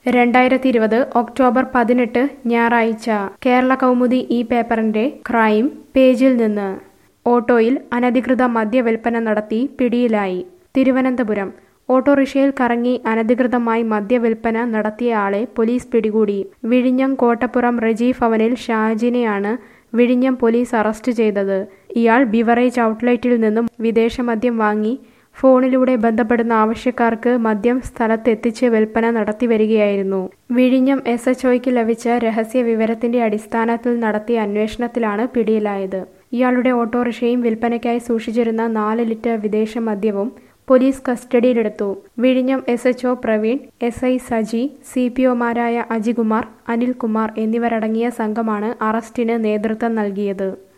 രണ്ടായിരത്തി ഇരുപത് ഒക്ടോബർ പതിനെട്ട് ഞായറാഴ്ച കേരള കൗമുദി ഈ പേപ്പറിന്റെ ക്രൈം പേജിൽ നിന്ന് ഓട്ടോയിൽ അനധികൃത മദ്യവിൽപ്പന നടത്തി പിടിയിലായി തിരുവനന്തപുരം ഓട്ടോറിക്ഷയിൽ കറങ്ങി അനധികൃതമായി മദ്യവിൽപ്പന നടത്തിയ ആളെ പോലീസ് പിടികൂടി വിഴിഞ്ഞം കോട്ടപ്പുറം റജി ഭവനിൽ ഷാജിനെയാണ് വിഴിഞ്ഞം പോലീസ് അറസ്റ്റ് ചെയ്തത് ഇയാൾ ബിവറേജ് ഔട്ട്ലെറ്റിൽ നിന്നും വിദേശ മദ്യം വാങ്ങി ഫോണിലൂടെ ബന്ധപ്പെടുന്ന ആവശ്യക്കാർക്ക് മദ്യം സ്ഥലത്തെത്തിച്ച് വിൽപ്പന നടത്തി വരികയായിരുന്നു വിഴിഞ്ഞം എസ് എച്ച് ഒയ്ക്ക് ലഭിച്ച രഹസ്യ വിവരത്തിന്റെ അടിസ്ഥാനത്തിൽ നടത്തിയ അന്വേഷണത്തിലാണ് പിടിയിലായത് ഇയാളുടെ ഓട്ടോറിക്ഷയും വിൽപ്പനയ്ക്കായി സൂക്ഷിച്ചിരുന്ന നാല് ലിറ്റർ വിദേശ മദ്യവും പോലീസ് കസ്റ്റഡിയിലെടുത്തു വിഴിഞ്ഞം S H O Praveen S I Saji C P ഒമാരായ അജികുമാർ അനിൽകുമാർ എന്നിവരടങ്ങിയ സംഘമാണ് അറസ്റ്റിന് നേതൃത്വം നൽകിയത്